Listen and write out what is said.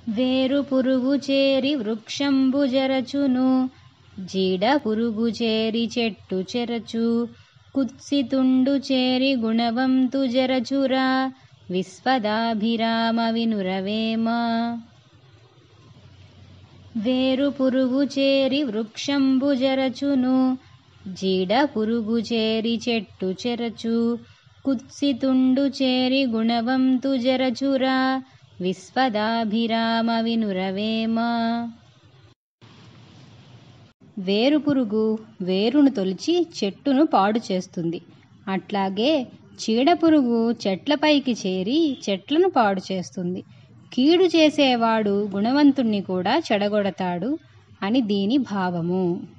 వేరు పురుగు చేరి వృక్షంబు జరచును జీడ పురుగు చేరి చెట్టు చెరచు కుత్సితుండు చేరి గుణవంతు జరచురా విశ్వదాభిరామ వినురవేమ వేరు పురుగు చేరి వృక్షంబు జరచును జీడ పురుగు చేరి చెట్టు చెరచు కుత్సితుండు చేరి గుణవంతు జరచురా విశ్వదాభిరామ వినురవేమ వేరు పురుగు వేరును తొలిచి చెట్టును పాడు చేస్తుంది అట్లాగే చీడపురుగు చెట్లపైకి చేరి చెట్లను పాడు చేస్తుంది కీడు చేసేవాడు గుణవంతుణ్ణి కూడా చెడగొడతాడు అని దీని భావము